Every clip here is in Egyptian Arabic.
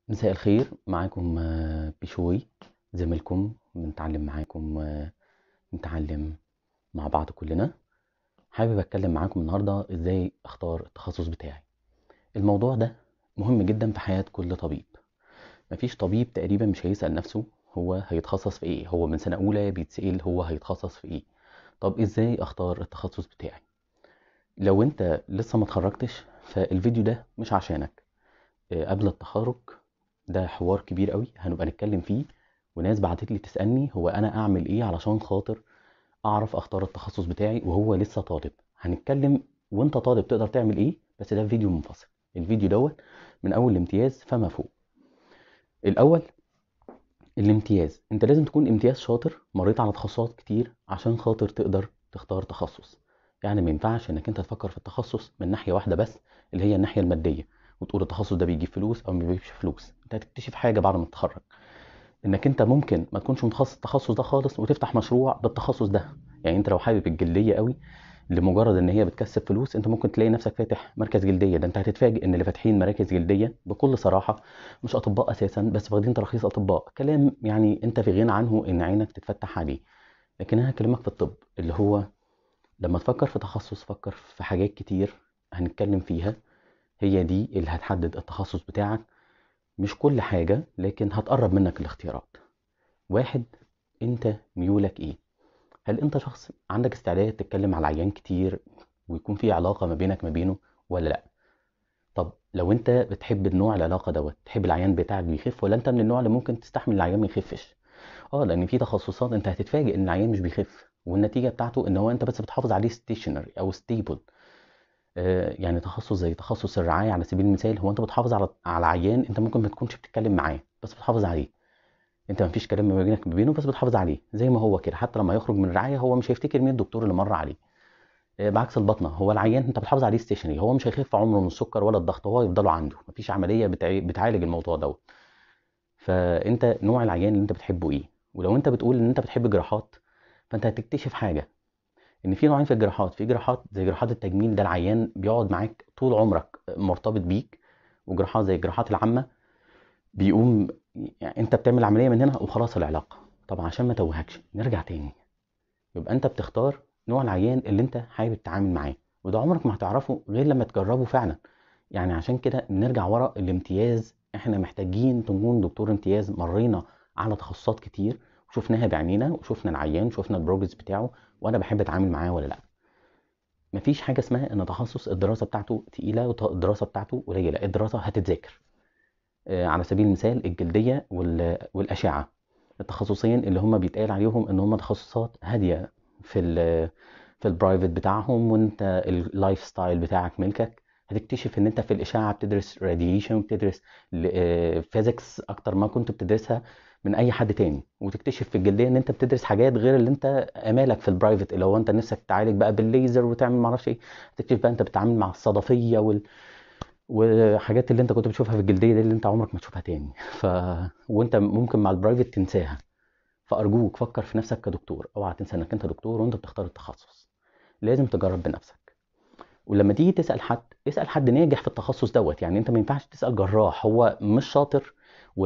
مساء الخير معاكم آه، بشوي زميلكم بنتعلم معاكم نتعلم مع بعض كلنا حابب اتكلم معاكم النهارده ازاي اختار التخصص بتاعي الموضوع ده مهم جدا في حياة كل طبيب مفيش طبيب تقريبا مش هيسأل نفسه هو هيتخصص في ايه هو من سنة اولى بيتسأل هو هيتخصص في ايه طب ازاي اختار التخصص بتاعي لو انت لسه ما اتخرجتش فالفيديو ده مش عشانك آه، قبل التخرج ده حوار كبير قوي هنبقى نتكلم فيه وناس بعتت لي تسألني هو انا اعمل ايه علشان خاطر اعرف اختار التخصص بتاعي وهو لسه طالب هنتكلم وانت طالب تقدر تعمل ايه بس ده فيديو منفصل الفيديو دوت من اول الامتياز فما فوق الاول الامتياز انت لازم تكون امتياز شاطر مريت على تخصصات كتير عشان خاطر تقدر تختار تخصص يعني ما ينفعش انك انت تفكر في التخصص من ناحية واحدة بس اللي هي الناحية المادية وتقول التخصص ده بيجيب فلوس او ما بيجيبش فلوس انت هتكتشف حاجة بعد ما تتخرج انك انت ممكن ما تكونش متخصص التخصص ده خالص وتفتح مشروع بالتخصص ده يعني انت لو حابب الجلدية قوي لمجرد ان هي بتكسب فلوس انت ممكن تلاقي نفسك فاتح مركز جلديه ده انت هتتفاجئ ان اللي فاتحين مراكز جلديه بكل صراحه مش اطباء اساسا بس واخدين تراخيص اطباء كلام يعني انت في غنى عنه ان عينك تتفتح عليه لكن انا هكلمك في الطب اللي هو لما تفكر في تخصص فكر في حاجات كتير هنتكلم فيها هي دي اللي هتحدد التخصص بتاعك مش كل حاجه لكن هتقرب منك الاختيارات واحد انت ميولك ايه هل انت شخص عندك استعداد تتكلم على العيان كتير ويكون في علاقة ما بينك ما بينه ولا لا طب لو انت بتحب النوع العلاقة دوت تحب العيان بتاعك بيخف ولا انت من النوع اللي ممكن تستحمل العيان ما يخفش اه لان في تخصصات انت هتتفاجئ ان العيان مش بيخف والنتيجة بتاعته ان هو انت بس بتحافظ عليه ستيشنري او ستيبل آه يعني تخصص زي تخصص الرعاية على سبيل المثال هو انت بتحافظ على على عيان انت ممكن ما تكونش بتتكلم معاه بس بتحافظ عليه انت مفيش كلام ما بينك وبينه بس بتحافظ عليه زي ما هو كده حتى لما يخرج من الرعايه هو مش هيفتكر مين الدكتور اللي مر عليه آه، بعكس البطنه هو العيان انت بتحافظ عليه ستيشنري هو مش هيخف عمره من السكر ولا الضغط هو يفضلوا عنده مفيش عمليه بتع- بتعالج الموضوع دوت فانت نوع العيان اللي انت بتحبه ايه ولو انت بتقول ان انت بتحب جراحات فانت هتكتشف حاجه ان في نوعين في الجراحات في جراحات زي جراحات التجميل ده العيان بيقعد معاك طول عمرك مرتبط بيك وجراحات زي الجراحات العامه بيقوم يعني انت بتعمل عمليه من هنا وخلاص العلاقه طبعا عشان ما توهكش نرجع تاني يبقى انت بتختار نوع العيان اللي انت حابب تتعامل معاه وده عمرك ما هتعرفه غير لما تجربه فعلا يعني عشان كده نرجع ورا الامتياز احنا محتاجين نكون دكتور امتياز مرينا على تخصصات كتير وشفناها بعينينا وشفنا العيان وشفنا البروجرس بتاعه وانا بحب اتعامل معاه ولا لا مفيش حاجه اسمها ان تخصص الدراسه بتاعته تقيله والدراسه بتاعته قليله الدراسه هتتذاكر آه، على سبيل المثال الجلدية وال- والأشعة التخصصين اللي هم بيتقال عليهم ان هم تخصصات هادية في ال في البرايفت بتاعهم وانت اللايف ستايل بتاعك ملكك هتكتشف ان انت في الاشعه بتدرس راديشن وبتدرس فيزيكس اكتر ما كنت بتدرسها من اي حد تاني وتكتشف في الجلديه ان انت بتدرس حاجات غير اللي انت امالك في البرايفت اللي هو انت نفسك تعالج بقى بالليزر وتعمل معرفش ايه هتكتشف بقى انت بتتعامل مع الصدفيه وال وحاجات اللي انت كنت بتشوفها في الجلديه دي اللي انت عمرك ما تشوفها تاني ف وانت ممكن مع البرايفت تنساها فارجوك فكر في نفسك كدكتور اوعى تنسى انك انت دكتور وانت بتختار التخصص لازم تجرب بنفسك ولما تيجي تسال حد اسال حد ناجح في التخصص دوت يعني انت ما ينفعش تسال جراح هو مش شاطر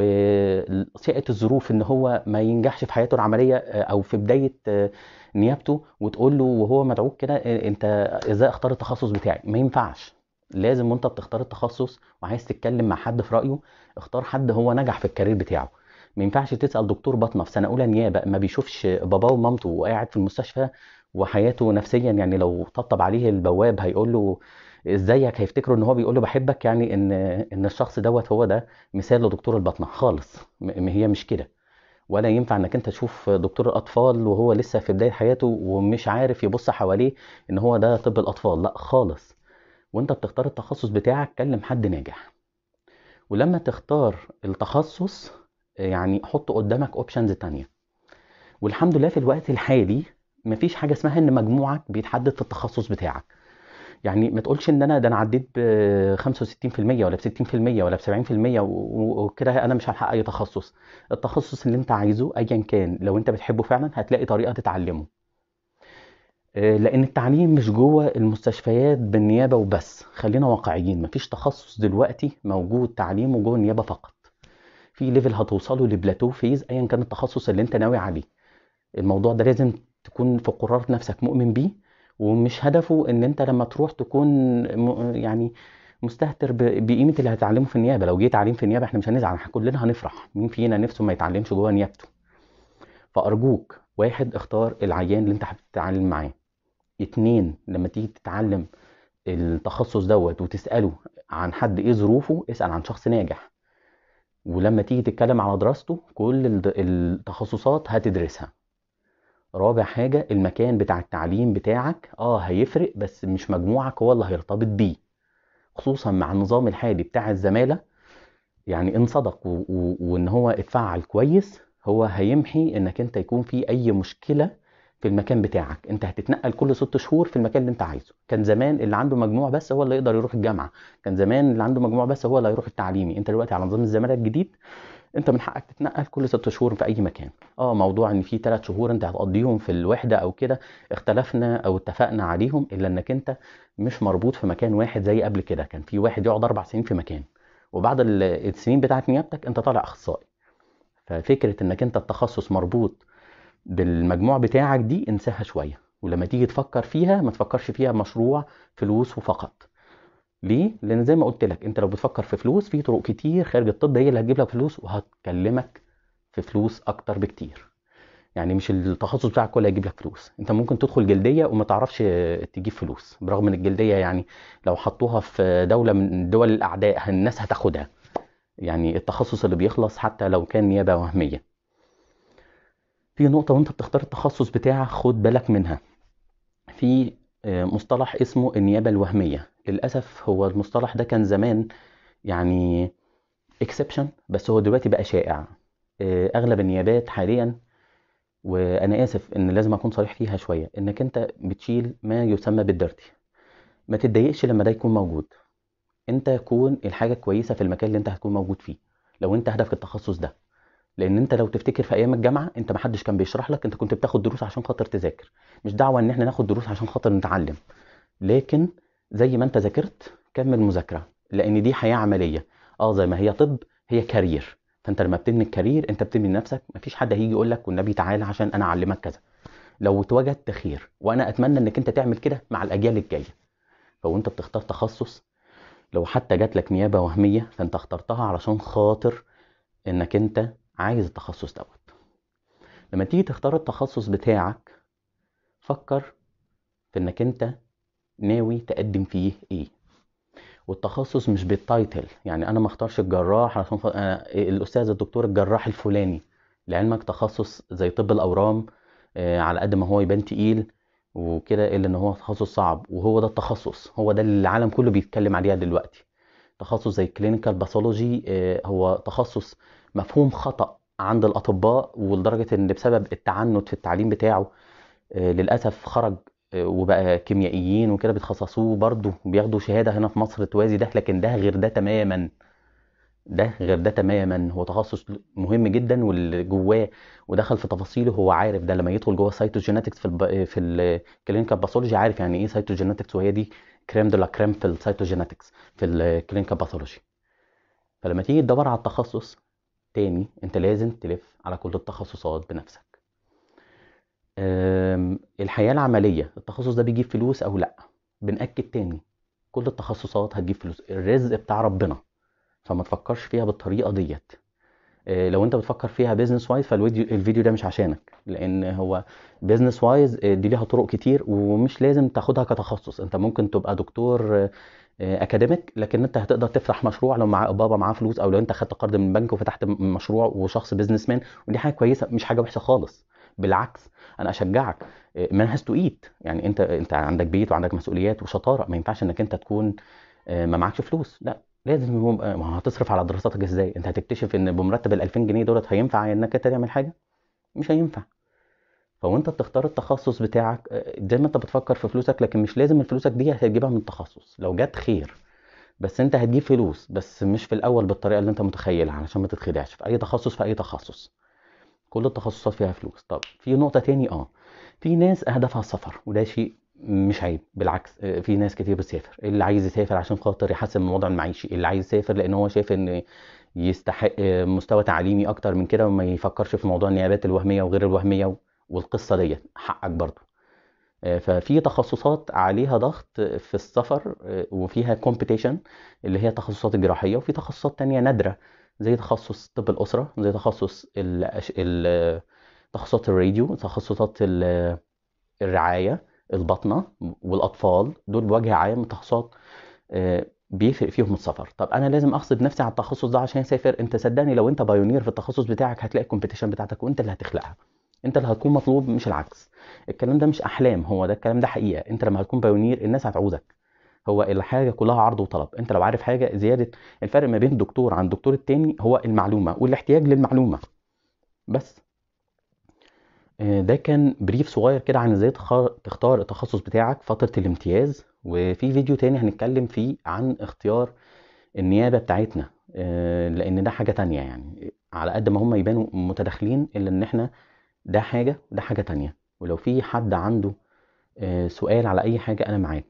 وساءت الظروف ان هو ما ينجحش في حياته العمليه آه، او في بدايه آه، نيابته وتقول له وهو مدعوك كده آه، انت ازاي اختار التخصص بتاعي ما ينفعش لازم وانت بتختار التخصص وعايز تتكلم مع حد في رايه اختار حد هو نجح في الكارير بتاعه ما ينفعش تسال دكتور باطنه في سنه اولى نيابه ما بيشوفش باباه ومامته وقاعد في المستشفى وحياته نفسيا يعني لو طبطب عليه البواب هيقول له ازيك هيفتكروا ان هو بيقول له بحبك يعني ان ان الشخص دوت هو ده مثال لدكتور الباطنه خالص م- م- هي مش كده ولا ينفع انك انت تشوف دكتور الاطفال وهو لسه في بدايه حياته ومش عارف يبص حواليه ان هو ده طب الاطفال لا خالص وانت بتختار التخصص بتاعك كلم حد ناجح ولما تختار التخصص يعني حط قدامك اوبشنز تانية والحمد لله في الوقت الحالي مفيش حاجة اسمها ان مجموعك بيتحدد في التخصص بتاعك يعني ما تقولش ان انا ده انا عديت ب 65% ولا ب 60% ولا ب 70% و- و- وكده انا مش هلحق اي تخصص التخصص اللي انت عايزه ايا كان لو انت بتحبه فعلا هتلاقي طريقة تتعلمه آه، لان التعليم مش جوه المستشفيات بالنيابه وبس خلينا واقعيين مفيش تخصص دلوقتي موجود تعليمه جوه النيابه فقط في ليفل هتوصله لبلاتو فيز ايا كان التخصص اللي انت ناوي عليه الموضوع ده لازم تكون في قرارة نفسك مؤمن بيه ومش هدفه ان انت لما تروح تكون م- يعني مستهتر ب- بقيمة اللي هتعلمه في النيابة لو جه تعليم في النيابة احنا مش هنزعل احنا كلنا هنفرح مين فينا نفسه ما يتعلمش جوه نيابته فأرجوك واحد اختار العيان اللي انت حابب تتعلم معاه اتنين لما تيجي تتعلم التخصص دوت وتسأله عن حد ايه ظروفه اسأل عن شخص ناجح ولما تيجي تتكلم على دراسته كل الد- التخصصات هتدرسها رابع حاجة المكان بتاع التعليم بتاعك اه هيفرق بس مش مجموعك هو اللي هيرتبط بيه خصوصا مع النظام الحالي بتاع الزمالة يعني ان صدق و- و- وان هو اتفعل كويس هو هيمحي انك انت يكون في اي مشكلة في المكان بتاعك انت هتتنقل كل ست شهور في المكان اللي انت عايزه كان زمان اللي عنده مجموع بس هو اللي يقدر يروح الجامعة كان زمان اللي عنده مجموع بس هو اللي هيروح التعليمي انت دلوقتي على نظام الزمالة الجديد انت من حقك تتنقل كل ست شهور في اي مكان اه موضوع ان في ثلاث شهور انت هتقضيهم في الوحده او كده اختلفنا او اتفقنا عليهم الا انك انت مش مربوط في مكان واحد زي قبل كده كان في واحد يقعد اربع سنين في مكان وبعد ال- السنين بتاعت نيابتك انت طالع اخصائي ففكره انك انت التخصص مربوط بالمجموع بتاعك دي انساها شويه ولما تيجي تفكر فيها ما تفكرش فيها مشروع فلوس وفقط ليه؟ لأن زي ما قلت لك أنت لو بتفكر في فلوس في طرق كتير خارج الطب هي اللي هتجيب لك فلوس وهتكلمك في فلوس أكتر بكتير. يعني مش التخصص بتاعك كله هيجيب لك فلوس، أنت ممكن تدخل جلدية وما تعرفش تجيب فلوس، برغم إن الجلدية يعني لو حطوها في دولة من دول الأعداء الناس هتاخدها. يعني التخصص اللي بيخلص حتى لو كان نيابة وهمية. في نقطة وأنت بتختار التخصص بتاعك خد بالك منها. في آه، مصطلح اسمه النيابة الوهمية للأسف هو المصطلح ده كان زمان يعني اكسبشن بس هو دلوقتي بقى شائع آه، أغلب النيابات حاليا وأنا آسف إن لازم أكون صريح فيها شوية إنك أنت بتشيل ما يسمى بالدرتي ما تتضايقش لما ده يكون موجود أنت كون الحاجة كويسة في المكان اللي أنت هتكون موجود فيه لو أنت هدفك التخصص ده لان انت لو تفتكر في ايام الجامعه انت محدش كان بيشرح لك انت كنت بتاخد دروس عشان خاطر تذاكر مش دعوه ان احنا ناخد دروس عشان خاطر نتعلم لكن زي ما انت ذاكرت كمل مذاكره لان دي حياه عمليه اه زي ما هي طب هي كارير فانت لما بتبني الكارير انت بتبني لنفسك مفيش حد هيجي يقول لك والنبي تعالى عشان انا اعلمك كذا لو اتوجدت خير وانا اتمنى انك انت تعمل كده مع الاجيال الجايه فوانت بتختار تخصص لو حتى جات لك نيابه وهميه فانت اخترتها علشان خاطر انك انت عايز التخصص دوت لما تيجي تختار التخصص بتاعك فكر في انك انت ناوي تقدم فيه ايه والتخصص مش بالتايتل يعني انا ما اختارش الجراح عشان ف... أنا الاستاذ الدكتور الجراح الفلاني لعلمك تخصص زي طب الاورام آه، على قد ما هو يبان تقيل وكده الا ان هو تخصص صعب وهو ده التخصص هو ده اللي العالم كله بيتكلم عليها دلوقتي تخصص زي كلينيكال باثولوجي هو تخصص مفهوم خطأ عند الأطباء ولدرجة إن بسبب التعنت في التعليم بتاعه آه، للأسف خرج آه، وبقى كيميائيين وكده بيتخصصوه برضه بياخدوا شهادة هنا في مصر توازي ده لكن ده غير ده تماما ده غير ده تماما هو تخصص مهم جدا واللي جواه ودخل في تفاصيله هو عارف ده لما يدخل جوه السيتوجينetics في الب... في الكلينيكال باثولوجي عارف يعني ايه سيتوجينetics وهي دي كريم دو لا كريم في السيتوجينetics في الكلينيكال باثولوجي فلما تيجي تدور على التخصص تاني انت لازم تلف على كل التخصصات بنفسك أم، الحياة العملية التخصص ده بيجيب فلوس او لا بنأكد تاني كل التخصصات هتجيب فلوس الرزق بتاع ربنا فما تفكرش فيها بالطريقة ديت أه، لو انت بتفكر فيها بيزنس وايز فالفيديو الفيديو ده مش عشانك لان هو بيزنس وايز دي ليها طرق كتير ومش لازم تاخدها كتخصص انت ممكن تبقى دكتور أه، اكاديميك لكن انت هتقدر تفتح مشروع لو مع بابا معاه فلوس او لو انت خدت قرض من بنك وفتحت م- مشروع وشخص بيزنس مان ودي حاجه كويسه مش حاجه وحشه خالص بالعكس انا اشجعك مان هاز تو ايت يعني انت انت عندك بيت وعندك مسؤوليات وشطاره ما ينفعش انك انت تكون آه، ما معكش فلوس لا لازم هو ما هو هتصرف على دراستك ازاي انت هتكتشف ان بمرتب ال 2000 جنيه دولت هينفع انك انت تعمل حاجه مش هينفع فوانت بتختار التخصص بتاعك آه، زي ما انت بتفكر في فلوسك لكن مش لازم الفلوسك دي هتجيبها من التخصص لو جت خير بس انت هتجيب فلوس بس مش في الاول بالطريقه اللي انت متخيلها علشان ما تتخدعش في اي تخصص في اي تخصص كل التخصصات فيها فلوس طب في نقطه تاني اه في ناس هدفها السفر وده شيء مش عيب بالعكس آه، في ناس كتير بتسافر اللي عايز يسافر عشان خاطر يحسن من الوضع المعيشي اللي عايز يسافر لان هو شايف ان يستحق آه، مستوى تعليمي اكتر من كده وما يفكرش في موضوع النيابات الوهميه وغير الوهميه والقصه ديت حقك برضه آه، ففي تخصصات عليها ضغط في السفر آه، وفيها كومبيتيشن اللي هي التخصصات الجراحيه وفي تخصصات تانية نادره زي تخصص طب الاسره زي تخصص ال- ال- تخصصات الراديو تخصصات ال- الرعايه الباطنه والاطفال دول بوجه عام تخصصات آه، بيفرق فيهم السفر طب انا لازم اغصب نفسي على التخصص ده عشان اسافر انت صدقني لو انت بايونير في التخصص بتاعك هتلاقي الكومبيتيشن بتاعتك وانت اللي هتخلقها انت اللي هتكون مطلوب مش العكس الكلام ده مش احلام هو ده الكلام ده حقيقه انت لما هتكون بايونير الناس هتعوزك هو الحاجه كلها عرض وطلب انت لو عارف حاجه زياده الفرق ما بين الدكتور عن الدكتور التاني هو المعلومه والاحتياج للمعلومه بس آه، ده كان بريف صغير كده عن ازاي تخ- تختار التخصص بتاعك فترة الامتياز وفي فيديو تاني هنتكلم فيه عن اختيار النيابة بتاعتنا آه، لان ده حاجة تانية يعني على قد ما هم يبانوا متداخلين الا ان احنا ده حاجة وده حاجة تانية ولو في حد عنده آه، سؤال على اي حاجة انا معاكم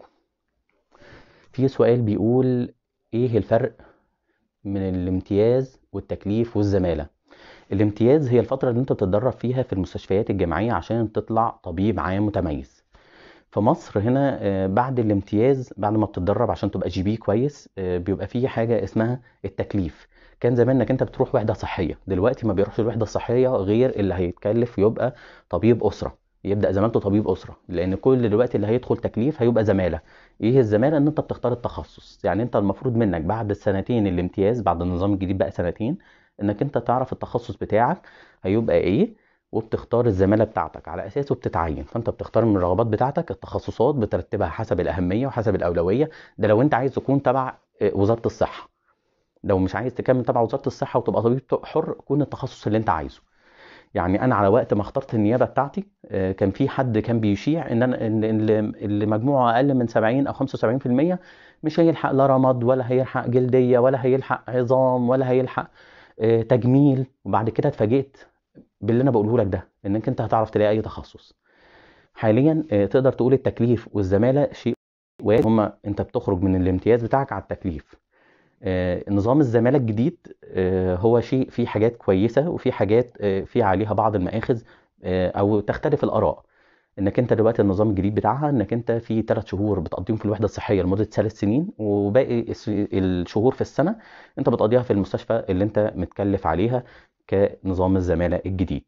في سؤال بيقول ايه الفرق من الامتياز والتكليف والزمالة الامتياز هي الفترة اللي انت بتتدرب فيها في المستشفيات الجامعية عشان تطلع طبيب عام متميز في مصر هنا آه، بعد الامتياز بعد ما بتتدرب عشان تبقى جي بي كويس آه، بيبقى في حاجة اسمها التكليف كان زمان انك انت بتروح وحدة صحية دلوقتي ما بيروحش الوحدة الصحية غير اللي هيتكلف يبقى طبيب أسرة يبدأ زمالته طبيب أسرة لأن كل دلوقتي اللي هيدخل تكليف هيبقى زمالة ايه الزمالة ان انت بتختار التخصص يعني انت المفروض منك بعد السنتين الامتياز بعد النظام الجديد بقى سنتين انك انت تعرف التخصص بتاعك هيبقى ايه وبتختار الزمالة بتاعتك على اساسه بتتعين فانت بتختار من الرغبات بتاعتك التخصصات بترتبها حسب الاهمية وحسب الاولوية ده لو انت عايز تكون تبع آه، وزارة الصحة لو مش عايز تكمل تبع وزارة الصحة وتبقى طبيب حر كون التخصص اللي انت عايزه يعني انا على وقت ما اخترت النيابه بتاعتي آه، كان في حد كان بيشيع ان انا ان اللي اللي مجموعه اقل من 70 او 75% مش هيلحق لا رمد ولا هيلحق جلديه ولا هيلحق عظام ولا هيلحق آه، تجميل وبعد كده اتفاجئت باللي انا بقوله لك ده انك انت هتعرف تلاقي اي تخصص حاليا آه، تقدر تقول التكليف والزماله شيء واحد هما انت بتخرج من الامتياز بتاعك على التكليف آه، نظام الزمالة الجديد آه، هو شيء فيه حاجات كويسة وفي حاجات آه، فيه عليها بعض المآخذ آه، أو تختلف الآراء إنك أنت دلوقتي النظام الجديد بتاعها إنك أنت في ثلاث شهور بتقضيهم في الوحدة الصحية لمدة ثلاث سنين وباقي الس- الشهور في السنة أنت بتقضيها في المستشفى اللي أنت متكلف عليها كنظام الزمالة الجديد.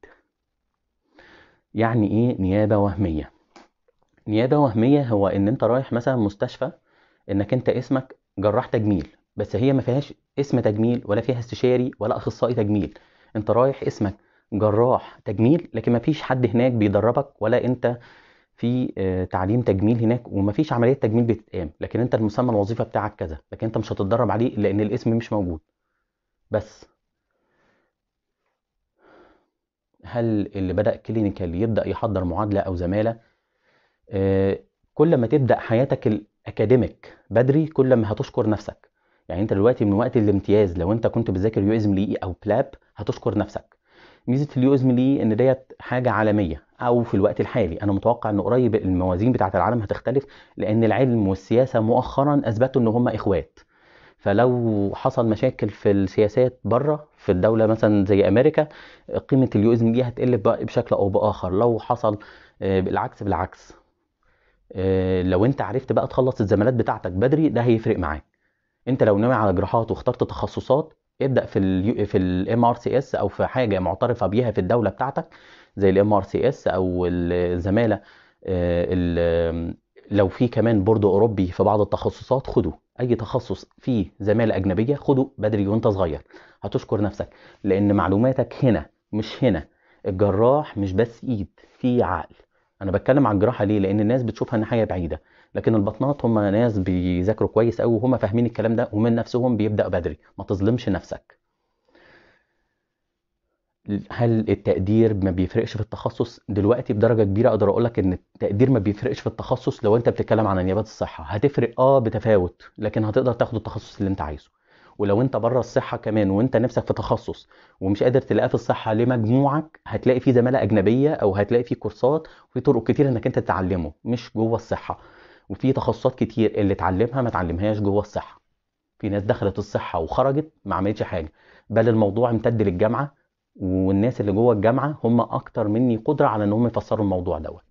يعني إيه نيابة وهمية؟ نيابة وهمية هو إن أنت رايح مثلا مستشفى إنك أنت اسمك جراح تجميل بس هي ما فيهاش اسم تجميل ولا فيها استشاري ولا أخصائي تجميل أنت رايح اسمك جراح تجميل لكن ما فيش حد هناك بيدربك ولا أنت في آه، تعليم تجميل هناك وما فيش عملية تجميل بتتقام لكن أنت المسمى الوظيفة بتاعك كذا لكن أنت مش هتتدرب عليه لأن الاسم مش موجود بس هل اللي بدأ كلينيكال يبدأ يحضر معادلة أو زمالة آه، كل ما تبدأ حياتك الأكاديميك بدري كل ما هتشكر نفسك يعني انت دلوقتي من وقت الامتياز لو انت كنت بتذاكر يو ازم لي او بلاب هتشكر نفسك ميزه اليو ازم لي ان ديت حاجه عالميه او في الوقت الحالي انا متوقع ان قريب الموازين بتاعه العالم هتختلف لان العلم والسياسه مؤخرا اثبتوا ان هم اخوات فلو حصل مشاكل في السياسات بره في الدوله مثلا زي امريكا قيمه اليو ازم دي هتقل ب- بشكل او باخر لو حصل آه، بالعكس بالعكس آه، لو انت عرفت بقى تخلص الزمالات بتاعتك بدري ده هيفرق معاك انت لو ناوي على جراحات واخترت تخصصات ابدا في ال في الام ار سي اس او في حاجه معترفه بيها في الدوله بتاعتك زي الام ار سي اس او الزماله آه، ال- لو في كمان بورد اوروبي في بعض التخصصات خده اي تخصص فيه زماله اجنبيه خده بدري وانت صغير هتشكر نفسك لان معلوماتك هنا مش هنا الجراح مش بس ايد في عقل انا بتكلم عن الجراحه ليه لان الناس بتشوفها ان حاجه بعيده لكن البطنات هم ناس بيذاكروا كويس قوي وهم فاهمين الكلام ده ومن نفسهم بيبدأ بدري ما تظلمش نفسك هل التقدير ما بيفرقش في التخصص دلوقتي بدرجة كبيرة اقدر اقول لك ان التقدير ما بيفرقش في التخصص لو انت بتتكلم عن نيابات الصحة هتفرق اه بتفاوت لكن هتقدر تاخد التخصص اللي انت عايزه ولو انت بره الصحه كمان وانت نفسك في تخصص ومش قادر تلاقيه في الصحه لمجموعك هتلاقي في زماله اجنبيه او هتلاقي في كورسات وفي طرق كتير انك انت تتعلمه مش جوه الصحه وفي تخصصات كتير اللي اتعلمها ما اتعلمهاش جوه الصحه في ناس دخلت الصحه وخرجت ما عملتش حاجه بل الموضوع امتد للجامعه والناس اللي جوه الجامعه هم اكتر مني قدره على ان هم يفسروا الموضوع دوت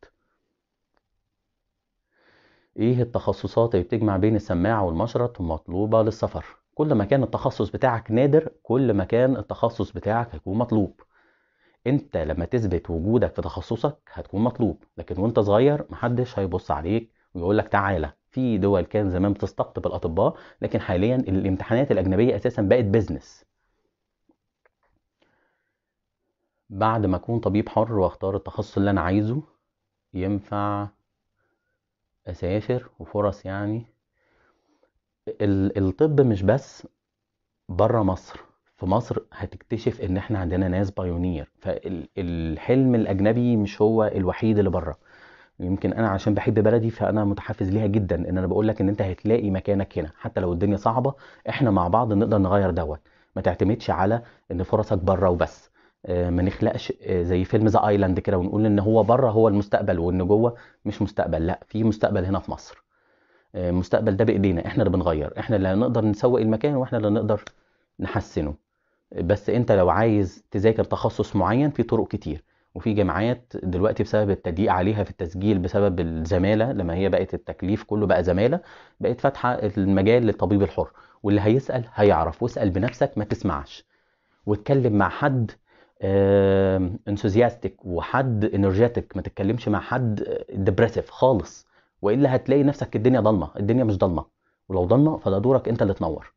ايه التخصصات اللي بتجمع بين السماعه والمشرط ومطلوبه للسفر كل ما كان التخصص بتاعك نادر كل ما كان التخصص بتاعك هيكون مطلوب انت لما تثبت وجودك في تخصصك هتكون مطلوب لكن وانت صغير محدش هيبص عليك ويقول لك تعالى في دول كان زمان بتستقطب الاطباء لكن حاليا الامتحانات الاجنبيه اساسا بقت بيزنس بعد ما اكون طبيب حر واختار التخصص اللي انا عايزه ينفع اسافر وفرص يعني ال- الطب مش بس بره مصر في مصر هتكتشف ان احنا عندنا ناس بايونير فالحلم الاجنبي مش هو الوحيد اللي بره يمكن انا عشان بحب بلدي فانا متحفز ليها جدا ان انا بقول لك ان انت هتلاقي مكانك هنا حتى لو الدنيا صعبه احنا مع بعض نقدر نغير دوت ما تعتمدش على ان فرصك بره وبس آه، ما نخلقش آه، زي فيلم ذا ايلاند كده ونقول ان هو بره هو المستقبل وان جوه مش مستقبل لا في مستقبل هنا في مصر آه، المستقبل ده بايدينا احنا اللي بنغير احنا اللي هنقدر نسوق المكان واحنا اللي نقدر نحسنه بس انت لو عايز تذاكر تخصص معين في طرق كتير وفي جامعات دلوقتي بسبب التضييق عليها في التسجيل بسبب الزمالة لما هي بقت التكليف كله بقى زمالة بقت فاتحة المجال للطبيب الحر واللي هيسأل هيعرف واسأل بنفسك ما تسمعش واتكلم مع حد انثوزياستيك وحد انرجيتك ما تتكلمش مع حد ديبريسيف خالص والا هتلاقي نفسك الدنيا ضلمه الدنيا مش ضلمه ولو ضلمه فده دورك انت اللي تنور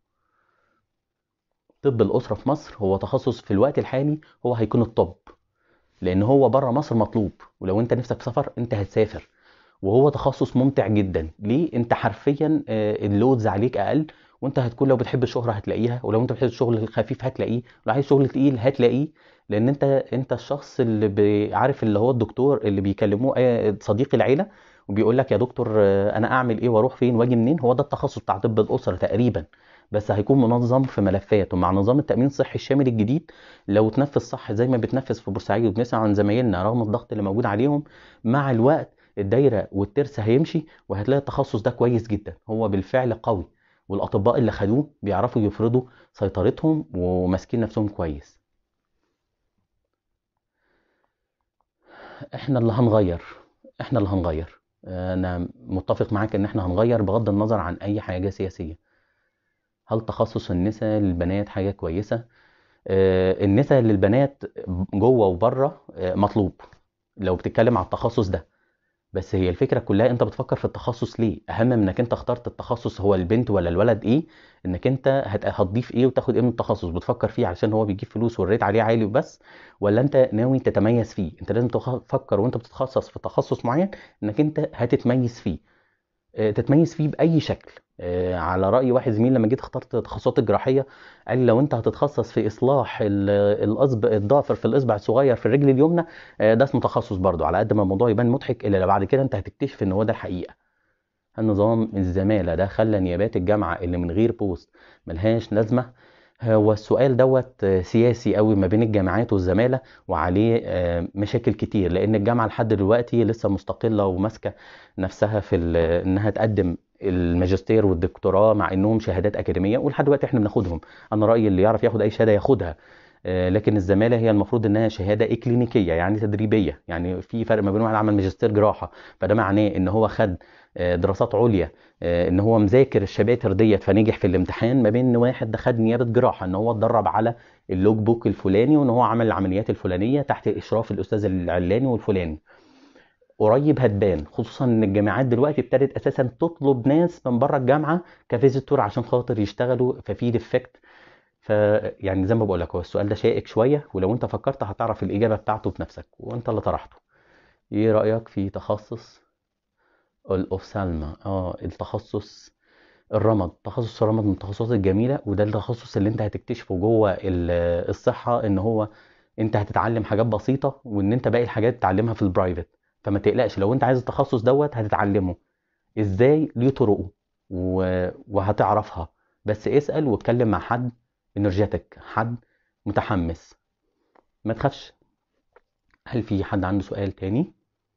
طب الاسره في مصر هو تخصص في الوقت الحالي هو هيكون الطب لان هو بره مصر مطلوب ولو انت نفسك في سفر انت هتسافر وهو تخصص ممتع جدا ليه انت حرفيا آه، اللودز عليك اقل وانت هتكون لو بتحب الشهرة هتلاقيها ولو انت بتحب الشغل الخفيف هتلاقيه ولو عايز شغل تقيل هتلاقيه لان انت انت الشخص اللي بي- عارف اللي هو الدكتور اللي بيكلموه آه، صديق العيلة وبيقول لك يا دكتور آه، انا اعمل ايه واروح فين واجي منين هو ده التخصص بتاع طب الاسره تقريبا بس هيكون منظم في ملفات ومع نظام التامين الصحي الشامل الجديد لو تنفذ صح زي ما بتنفذ في بورسعيد وبنسمع عن زمايلنا رغم الضغط اللي موجود عليهم مع الوقت الدايره والترس هيمشي وهتلاقي التخصص ده كويس جدا هو بالفعل قوي والاطباء اللي خدوه بيعرفوا يفرضوا سيطرتهم وماسكين نفسهم كويس احنا اللي هنغير احنا اللي هنغير انا متفق معاك ان احنا هنغير بغض النظر عن اي حاجه سياسيه هل تخصص النساء للبنات حاجه كويسه آه، النساء للبنات جوه وبره آه، مطلوب لو بتتكلم على التخصص ده بس هي الفكرة كلها انت بتفكر في التخصص ليه اهم من انك انت اخترت التخصص هو البنت ولا الولد ايه انك انت هت- هتضيف ايه وتاخد ايه من التخصص بتفكر فيه علشان هو بيجيب فلوس والريت عليه عالي وبس ولا انت ناوي تتميز فيه انت لازم تفكر وانت بتتخصص في تخصص معين انك انت هتتميز فيه آه، تتميز فيه بأي شكل آه، على رأي واحد زميل لما جيت اخترت التخصصات الجراحية قال لي لو انت هتتخصص في إصلاح ال- الأصبع الضافر في الإصبع الصغير في الرجل اليمنى آه، ده اسمه تخصص برضه على قد ما الموضوع يبان مضحك إلا بعد كده انت هتكتشف ان هو ده الحقيقة النظام الزمالة ده خلى نيابات الجامعة اللي من غير بوست ملهاش لازمة هو السؤال دوت آه، سياسي قوي ما بين الجامعات والزمالة وعليه آه، مشاكل كتير لأن الجامعة لحد دلوقتي لسه مستقلة وماسكة نفسها في ال- إنها تقدم الماجستير والدكتوراه مع إنهم شهادات أكاديمية ولحد دلوقتي إحنا بناخدهم أنا رأيي اللي يعرف ياخد أي شهادة ياخدها آه، لكن الزمالة هي المفروض إنها شهادة إكلينيكية يعني تدريبية يعني في فرق ما بين واحد عمل ماجستير جراحة فده معناه إن هو خد آه، دراسات عليا آه، ان هو مذاكر الشباتر ديت فنجح في الامتحان ما بين ان واحد ده خد نيابه جراحه ان هو اتدرب على اللوج بوك الفلاني وان هو عمل العمليات الفلانيه تحت اشراف الاستاذ العلاني والفلاني قريب هتبان خصوصا ان الجامعات دلوقتي ابتدت اساسا تطلب ناس من بره الجامعه كفيزيتور عشان خاطر يشتغلوا ففي ديفكت فيعني زي ما بقول لك هو السؤال ده شائك شويه ولو انت فكرت هتعرف الاجابه بتاعته بنفسك وانت اللي طرحته ايه رايك في تخصص الأوفسالما اه التخصص الرمد تخصص الرمد من التخصصات الجميلة وده التخصص اللي انت هتكتشفه جوه ال- الصحة ان هو انت هتتعلم حاجات بسيطة وان انت باقي الحاجات تتعلمها في البرايفت فما تقلقش لو انت عايز التخصص دوت هتتعلمه ازاي ليه طرقه و- وهتعرفها بس اسال واتكلم مع حد انرجيتك حد متحمس ما تخافش هل في حد عنده سؤال تاني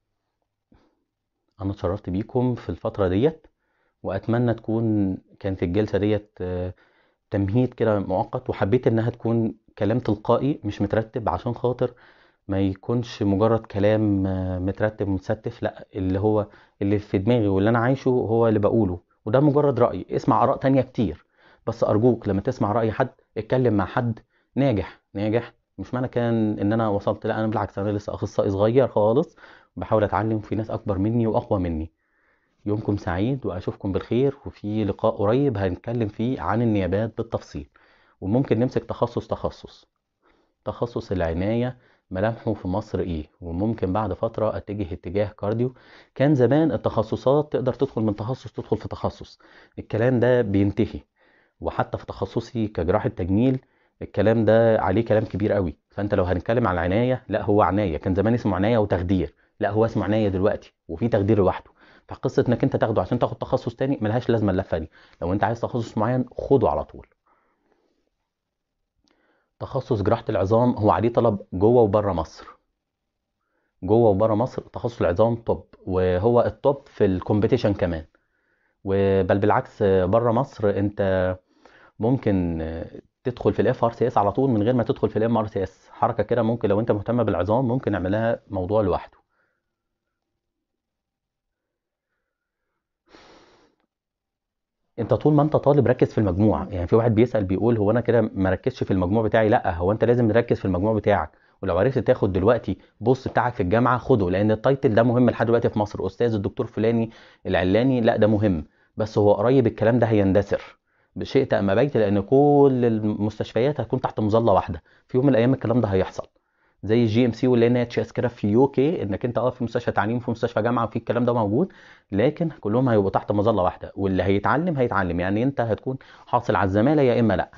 انا اتشرفت بيكم في الفتره ديت واتمنى تكون كانت الجلسه ديت آه، تمهيد كده مؤقت وحبيت انها تكون كلام تلقائي مش مترتب عشان خاطر ما يكونش مجرد كلام آه، مترتب متستف لا اللي هو اللي في دماغي واللي انا عايشه هو اللي بقوله وده مجرد رأي اسمع آراء تانية كتير بس أرجوك لما تسمع رأي حد اتكلم مع حد ناجح ناجح مش معنى كان ان انا وصلت لا انا بالعكس انا لسه اخصائي صغير خالص بحاول اتعلم في ناس اكبر مني واقوى مني يومكم سعيد واشوفكم بالخير وفي لقاء قريب هنتكلم فيه عن النيابات بالتفصيل وممكن نمسك تخصص تخصص تخصص العناية ملامحه في مصر ايه وممكن بعد فترة اتجه اتجاه كارديو كان زمان التخصصات تقدر تدخل من تخصص تدخل في تخصص الكلام ده بينتهي وحتى في تخصصي كجراحة تجميل الكلام ده عليه كلام كبير قوي فانت لو هنتكلم على العناية لا هو عناية كان زمان اسمه عناية وتخدير لا هو اسمه عناية دلوقتي وفي تخدير لوحده فقصة انك انت تاخده عشان تاخد تخصص تاني ملهاش لازمة اللفة دي لو انت عايز تخصص معين خده على طول تخصص جراحة العظام هو عليه طلب جوه وبره مصر جوه وبره مصر تخصص العظام توب وهو التوب في الكومبيتيشن كمان وبل بالعكس بره مصر انت ممكن تدخل في الاف ار سي اس على طول من غير ما تدخل في الام ار سي اس حركه كده ممكن لو انت مهتم بالعظام ممكن نعملها موضوع لوحده انت طول ما انت طالب ركز في المجموع يعني في واحد بيسأل بيقول هو انا كده ما ركزش في المجموع بتاعي لا هو انت لازم تركز في المجموع بتاعك ولو عرفت تاخد دلوقتي بوست بتاعك في الجامعه خده لان التايتل ده مهم لحد دلوقتي في مصر استاذ الدكتور فلاني العلاني لا ده مهم بس هو قريب الكلام ده هيندثر بشئت ام ابيت لان كل المستشفيات هتكون تحت مظله واحده في يوم من الايام الكلام ده هيحصل زي الجي ام سي والان اتش اس كده في يو كي انك انت اه في مستشفى تعليم في مستشفى جامعه وفي الكلام ده موجود لكن كلهم هيبقوا تحت مظله واحده واللي هيتعلم هيتعلم يعني انت هتكون حاصل على الزماله يا اما لا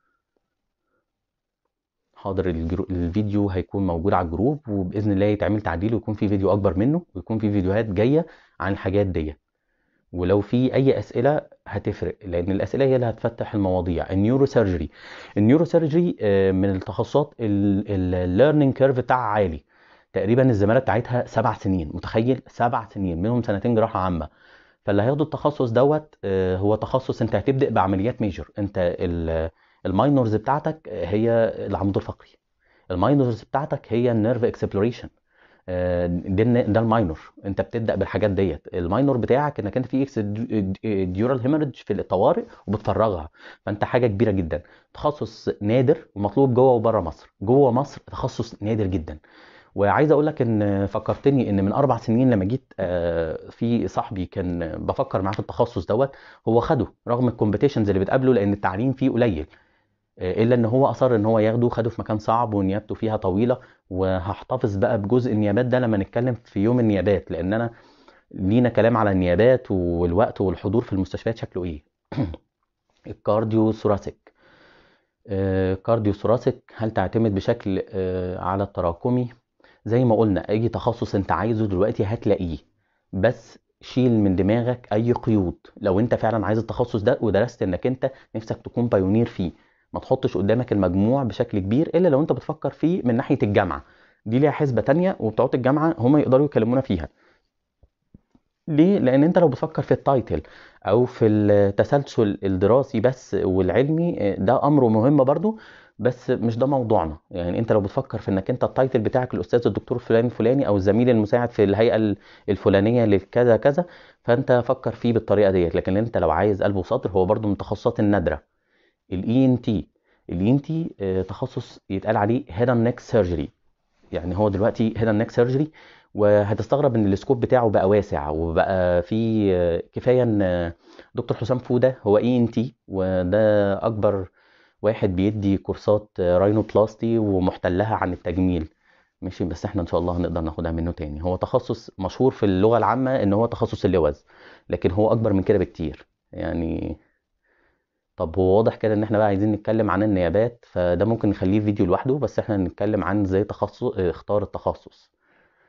حاضر الجرو... الفيديو هيكون موجود على الجروب وباذن الله يتعمل تعديل ويكون في فيديو اكبر منه ويكون في فيديوهات جايه عن الحاجات دي ولو في اي اسئله هتفرق لان الاسئله هي اللي هتفتح المواضيع النيورو سيرجري النيورو سيرجري آه، من التخصصات الليرنينج كيرف بتاعها عالي تقريبا الزماله بتاعتها سبع سنين متخيل سبع سنين منهم سنتين جراحه عامه فاللي هياخدوا التخصص دوت آه، هو تخصص انت هتبدا بعمليات ميجر انت الماينورز بتاعتك هي العمود الفقري الماينورز بتاعتك هي النيرف اكسبلوريشن آه، ده ده الماينور انت بتبدا بالحاجات ديت الماينور بتاعك انك انت في اكس ديورال هيمرج في الطوارئ وبتفرغها فانت حاجه كبيره جدا تخصص نادر ومطلوب جوه وبره مصر جوه مصر تخصص نادر جدا وعايز اقول لك ان فكرتني ان من اربع سنين لما جيت آه، في صاحبي كان بفكر معاه في التخصص دوت هو خده رغم الكومبيتيشنز اللي بتقابله لان التعليم فيه قليل آه، الا ان هو اصر ان هو ياخده خده في مكان صعب ونيابته فيها طويله وهحتفظ بقى بجزء النيابات ده لما نتكلم في يوم النيابات لان انا لينا كلام على النيابات والوقت والحضور في المستشفيات شكله ايه الكارديو ثوراسيك آه، كارديو ثوراسيك هل تعتمد بشكل آه، على التراكمي زي ما قلنا اي تخصص انت عايزه دلوقتي هتلاقيه بس شيل من دماغك اي قيود لو انت فعلا عايز التخصص ده ودرست انك انت نفسك تكون بايونير فيه ما تحطش قدامك المجموع بشكل كبير الا لو انت بتفكر فيه من ناحيه الجامعه دي ليها حسبه تانية وبتوع الجامعه هم يقدروا يكلمونا فيها ليه لان انت لو بتفكر في التايتل او في التسلسل الدراسي بس والعلمي ده امر مهم برضو بس مش ده موضوعنا يعني انت لو بتفكر في انك انت التايتل بتاعك الاستاذ الدكتور فلان الفلاني او الزميل المساعد في الهيئه الفلانيه لكذا كذا فانت فكر فيه بالطريقه ديت لكن انت لو عايز قلب وصدر هو برضو من التخصصات النادره الاي ان تي الاي ان تي تخصص يتقال عليه هيد اند نيك سيرجري يعني هو دلوقتي هيد اند نيك سيرجري وهتستغرب ان السكوب بتاعه بقى واسع وبقى في آه، كفايه ان آه، دكتور حسام فوده هو اي ان تي وده اكبر واحد بيدي كورسات راينوبلاستي ومحتلها عن التجميل ماشي بس احنا ان شاء الله هنقدر ناخدها منه تاني هو تخصص مشهور في اللغه العامه ان هو تخصص اللوز لكن هو اكبر من كده بكتير يعني طب هو واضح كده ان احنا بقى عايزين نتكلم عن النيابات فده ممكن نخليه فيديو لوحده بس احنا هنتكلم عن ازاي تخصص اختار التخصص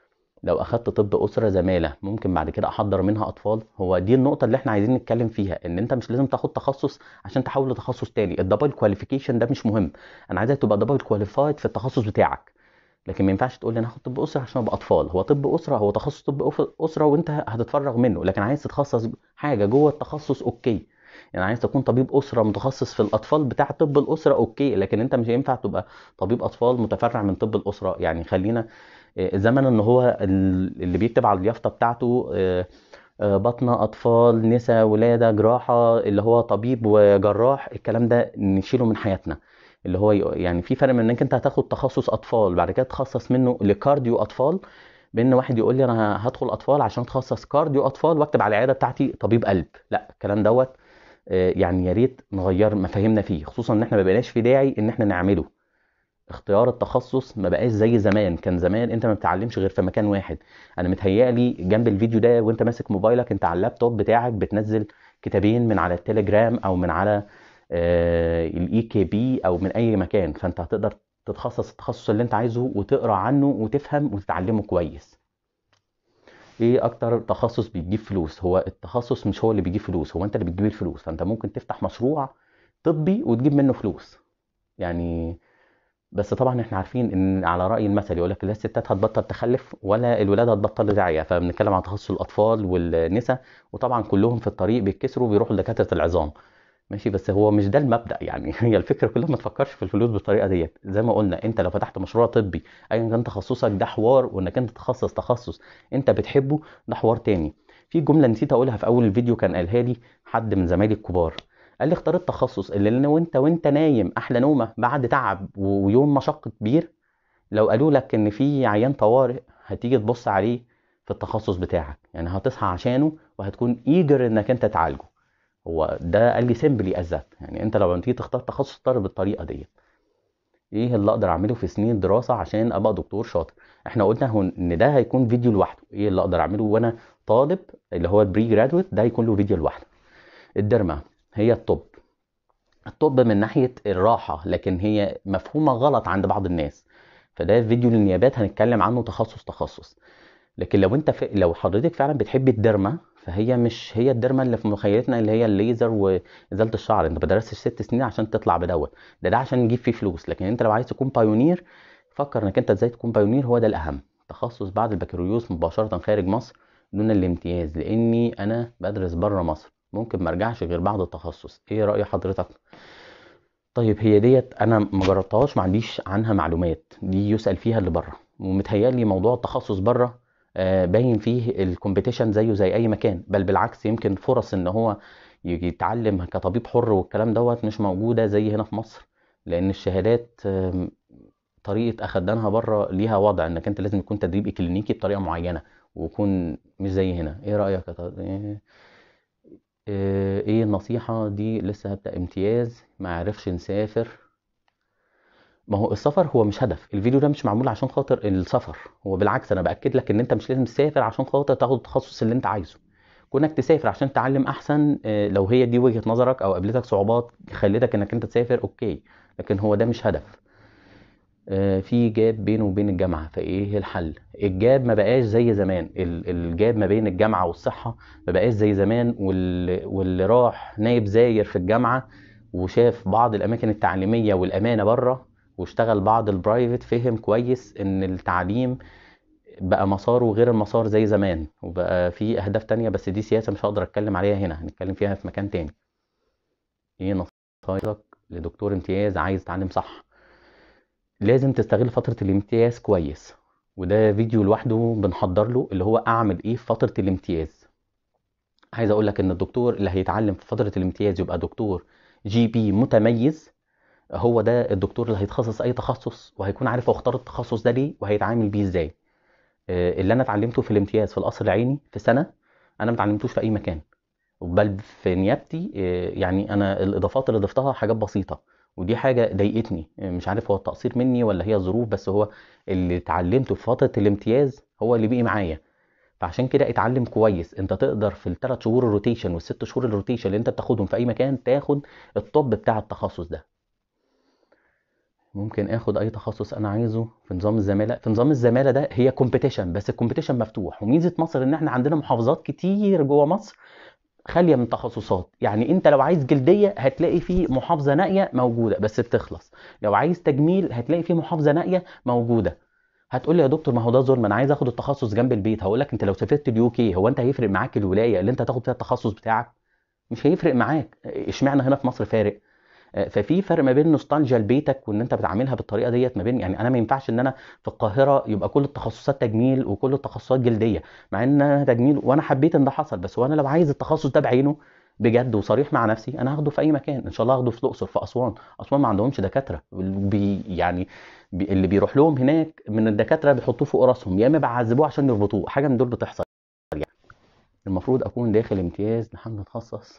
لو اخدت طب اسره زماله ممكن بعد كده احضر منها اطفال هو دي النقطه اللي احنا عايزين نتكلم فيها ان انت مش لازم تاخد تخصص عشان تحول لتخصص تاني الدبل كواليفيكيشن ده مش مهم انا عايزك تبقى دبل كواليفايد في التخصص بتاعك لكن ما ينفعش تقول لي انا هاخد طب اسره عشان ابقى اطفال هو طب اسره هو تخصص طب أف- اسره وانت هتتفرغ منه لكن عايز تتخصص حاجه جوه التخصص اوكي يعني عايز تكون طبيب اسره متخصص في الاطفال بتاع طب الاسره اوكي لكن انت مش هينفع تبقى طبيب اطفال متفرع من طب الاسره يعني خلينا آه، زمن ان هو ال- اللي بيكتب على اليافطه بتاعته آه، آه، باطنه اطفال نساء ولاده جراحه اللي هو طبيب وجراح الكلام ده نشيله من حياتنا اللي هو ي- يعني في فرق من انك انت هتاخد تخصص اطفال بعد كده تخصص منه لكارديو اطفال بان واحد يقول لي انا هدخل اطفال عشان اتخصص كارديو اطفال واكتب على العياده بتاعتي طبيب قلب لا الكلام دوت آه، يعني يا ريت نغير مفاهيمنا فيه خصوصا ان احنا ما بقيناش في داعي ان احنا نعمله اختيار التخصص ما بقاش زي زمان كان زمان انت ما بتتعلمش غير في مكان واحد انا متهيألي جنب الفيديو ده وانت ماسك موبايلك انت على اللابتوب بتاعك بتنزل كتابين من على التليجرام او من على الاي كي بي او من اي مكان فانت هتقدر تتخصص التخصص اللي انت عايزه وتقرا عنه وتفهم وتتعلمه كويس ايه اكتر تخصص بيجيب فلوس هو التخصص مش هو اللي بيجيب فلوس هو انت اللي بتجيب الفلوس فانت ممكن تفتح مشروع طبي وتجيب منه فلوس يعني بس طبعا احنا عارفين ان على رأي المثل يقول لك لا الستات هتبطل تخلف ولا الولاد هتبطل رعاية فبنتكلم عن تخصص الاطفال والنساء وطبعا كلهم في الطريق بيتكسروا وبيروحوا لدكاترة العظام ماشي بس هو مش ده المبدأ يعني هي الفكرة كلها ما تفكرش في الفلوس بالطريقة ديت زي ما قلنا انت لو فتحت مشروع طبي ايا كان تخصصك ده حوار وانك انت تتخصص تخصص انت بتحبه ده حوار تاني في جملة نسيت اقولها في اول الفيديو كان قالها لي حد من زمايلي الكبار قال لي اختار التخصص اللي لو وانت وانت نايم احلى نومه بعد تعب و- ويوم مشقة كبير لو قالوا لك ان في عيان طوارئ هتيجي تبص عليه في التخصص بتاعك يعني هتصحى عشانه وهتكون ايجر انك انت تعالجه هو ده قال لي سيمبلي از ذات يعني انت لو تيجي تختار تخصص اختار بالطريقه ديت ايه اللي اقدر اعمله في سنين الدراسه عشان ابقى دكتور شاطر احنا قلنا هو ان ده هيكون فيديو لوحده ايه اللي اقدر اعمله وانا طالب اللي هو البري جرادويت ده هيكون له فيديو لوحده الدرمة هي الطب الطب من ناحية الراحة لكن هي مفهومة غلط عند بعض الناس فده فيديو للنيابات هنتكلم عنه تخصص تخصص لكن لو انت ف... لو حضرتك فعلا بتحب الديرما فهي مش هي الديرما اللي في مخيلتنا اللي هي الليزر وازاله الشعر انت ما درستش ست سنين عشان تطلع بدوت ده ده عشان نجيب فيه فلوس لكن انت لو عايز تكون بايونير فكر انك انت ازاي تكون بايونير هو ده الاهم تخصص بعد البكالوريوس مباشره خارج مصر دون الامتياز لاني انا بدرس بره مصر ممكن ما ارجعش غير بعد التخصص ايه راي حضرتك طيب هي ديت انا ما جربتهاش ما عنديش عنها معلومات دي يسأل فيها اللي بره ومتهيألي موضوع التخصص بره آه، باين فيه الكومبيتيشن زيه زي اي مكان بل بالعكس يمكن فرص ان هو يجي يتعلم كطبيب حر والكلام دوت مش موجودة زي هنا في مصر لان الشهادات آم، طريقة اخدانها بره ليها وضع انك انت لازم يكون تدريب اكلينيكي بطريقة معينة ويكون مش زي هنا ايه رأيك يا طارق؟ إيه آه، ايه النصيحة دي لسه هبدأ امتياز ما عرفش نسافر ما هو السفر هو مش هدف الفيديو ده مش معمول عشان خاطر السفر هو بالعكس انا باكد لك ان انت مش لازم تسافر عشان خاطر تاخد التخصص اللي انت عايزه كونك تسافر عشان تتعلم احسن آه، لو هي دي وجهة نظرك او قابلتك صعوبات خلتك انك انت تسافر اوكي لكن هو ده مش هدف آه، في جاب بينه وبين الجامعة فايه الحل الجاب ما بقاش زي زمان ال- الجاب ما بين الجامعة والصحة ما بقاش زي زمان واللي, واللي راح نايب زاير في الجامعة وشاف بعض الأماكن التعليمية والأمانة بره واشتغل بعض البرايفت فهم كويس إن التعليم بقى مساره غير المسار زي زمان وبقى في أهداف تانية بس دي سياسة مش هقدر أتكلم عليها هنا هنتكلم فيها في مكان تاني ايه نصايحك لدكتور امتياز عايز يتعلم صح لازم تستغل فترة الامتياز كويس وده فيديو لوحده بنحضر له اللي هو اعمل ايه في فترة الامتياز عايز اقول لك ان الدكتور اللي هيتعلم في فترة الامتياز يبقى دكتور جي بي متميز هو ده الدكتور اللي هيتخصص اي تخصص وهيكون عارف هو اختار التخصص ده ليه وهيتعامل بيه ازاي آه، اللي انا اتعلمته في الامتياز في القصر العيني في سنة انا ما اتعلمتوش في اي مكان بل في نيابتي آه، يعني انا الاضافات اللي ضفتها حاجات بسيطه ودي حاجه ضايقتني آه، مش عارف هو التقصير مني ولا هي الظروف بس هو اللي اتعلمته في فتره الامتياز هو اللي بقي معايا فعشان كده اتعلم كويس انت تقدر في الثلاث شهور الروتيشن والست شهور الروتيشن اللي انت بتاخدهم في اي مكان تاخد الطب بتاع التخصص ده ممكن اخد اي تخصص انا عايزه في نظام الزماله في نظام الزماله ده هي كومبيتيشن بس الكومبيتيشن مفتوح وميزه مصر ان احنا عندنا محافظات كتير جوه مصر خاليه من تخصصات يعني انت لو عايز جلديه هتلاقي في محافظه نائيه موجوده بس بتخلص لو عايز تجميل هتلاقي في محافظه نائيه موجوده هتقول لي يا دكتور ما هو ده ظلم انا عايز اخد التخصص جنب البيت هقول لك انت لو سافرت اليو كي هو انت هيفرق معاك الولايه اللي انت تاخد فيها التخصص بتاعك مش هيفرق معاك اشمعنى هنا في مصر فارق آه، ففي فرق ما بين نوستالجيا لبيتك وان انت بتعاملها بالطريقه ديت ما بين يعني انا ما ينفعش ان انا في القاهره يبقى كل التخصصات تجميل وكل التخصصات جلديه مع ان انا تجميل وانا حبيت ان ده حصل بس وانا لو عايز التخصص ده بعينه بجد وصريح مع نفسي انا هاخده في اي مكان ان شاء الله هاخده في الاقصر في اسوان اسوان ما عندهمش دكاتره بي يعني بي اللي بيروح لهم هناك من الدكاتره بيحطوه فوق راسهم يا اما بيعذبوه عشان يربطوه حاجه من دول بتحصل يعني المفروض اكون داخل امتياز لحد اتخصص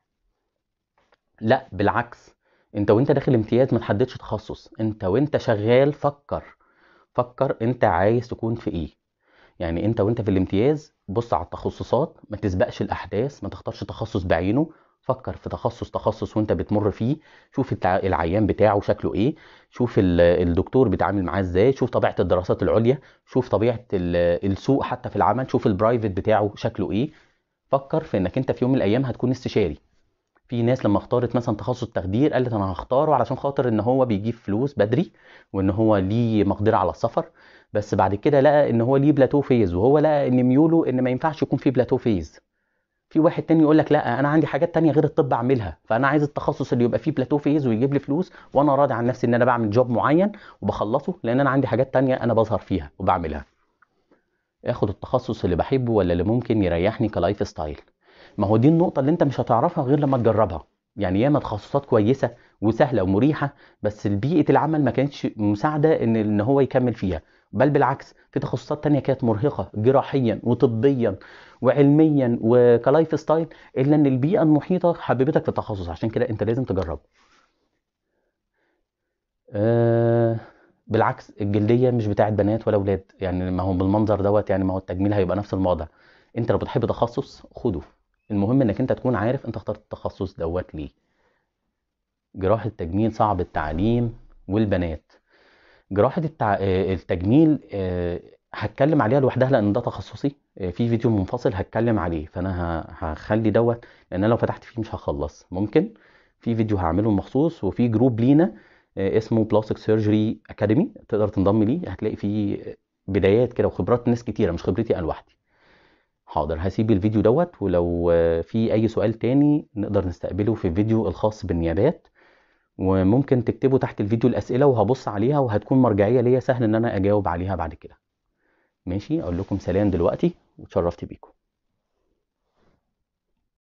لا بالعكس انت وانت داخل امتياز ما تحددش تخصص انت وانت شغال فكر فكر انت عايز تكون في ايه يعني انت وانت في الامتياز بص على التخصصات ما تسبقش الاحداث ما تختارش تخصص بعينه فكر في تخصص تخصص وانت بتمر فيه شوف العيان بتاعه شكله ايه شوف الدكتور بيتعامل معاه ازاي شوف طبيعه الدراسات العليا شوف طبيعه السوق حتى في العمل شوف البرايفت بتاعه شكله ايه فكر في انك انت في يوم من الايام هتكون استشاري في ناس لما اختارت مثلا تخصص تخدير قالت انا هختاره علشان خاطر ان هو بيجيب فلوس بدري وان هو ليه مقدره على السفر بس بعد كده لقى ان هو ليه بلاتو فيز وهو لقى ان ميوله ان ما ينفعش يكون في بلاتو فيز في واحد تاني يقول لك لا انا عندي حاجات تانية غير الطب اعملها فانا عايز التخصص اللي يبقى فيه بلاتو فيز ويجيب لي فلوس وانا راضي عن نفسي ان انا بعمل جوب معين وبخلصه لان انا عندي حاجات تانية انا بظهر فيها وبعملها اخد التخصص اللي بحبه ولا اللي ممكن يريحني كلايف ستايل ما هو دي النقطة اللي انت مش هتعرفها غير لما تجربها يعني ياما تخصصات كويسه وسهله ومريحه بس بيئه العمل ما كانتش مساعده ان ان هو يكمل فيها بل بالعكس في تخصصات تانية كانت مرهقة جراحيا وطبيا وعلميا وكلايف ستايل إلا إن البيئة المحيطة حببتك في التخصص عشان كده أنت لازم تجربه أه بالعكس الجلدية مش بتاعت بنات ولا ولاد يعني ما هو بالمنظر دوت يعني ما هو التجميل هيبقى نفس الموضع انت لو بتحب تخصص خده المهم انك انت تكون عارف انت اخترت التخصص دوت ليه جراحة التجميل صعب التعليم والبنات جراحة التع... التجميل آه، هتكلم عليها لوحدها لان ده تخصصي آه، في فيديو منفصل هتكلم عليه فانا هخلي دوت لان لو فتحت فيه مش هخلص ممكن في فيديو هعمله مخصوص وفي جروب لينا آه، اسمه بلاستيك سيرجري اكاديمي تقدر تنضم ليه هتلاقي فيه بدايات كده وخبرات ناس كتيره مش خبرتي انا لوحدي حاضر هسيب الفيديو دوت ولو في اي سؤال تاني نقدر نستقبله في الفيديو الخاص بالنيابات وممكن تكتبوا تحت الفيديو الاسئله وهبص عليها وهتكون مرجعيه ليا سهل ان انا اجاوب عليها بعد كده ماشي اقول لكم سلام دلوقتي وتشرفت بيكم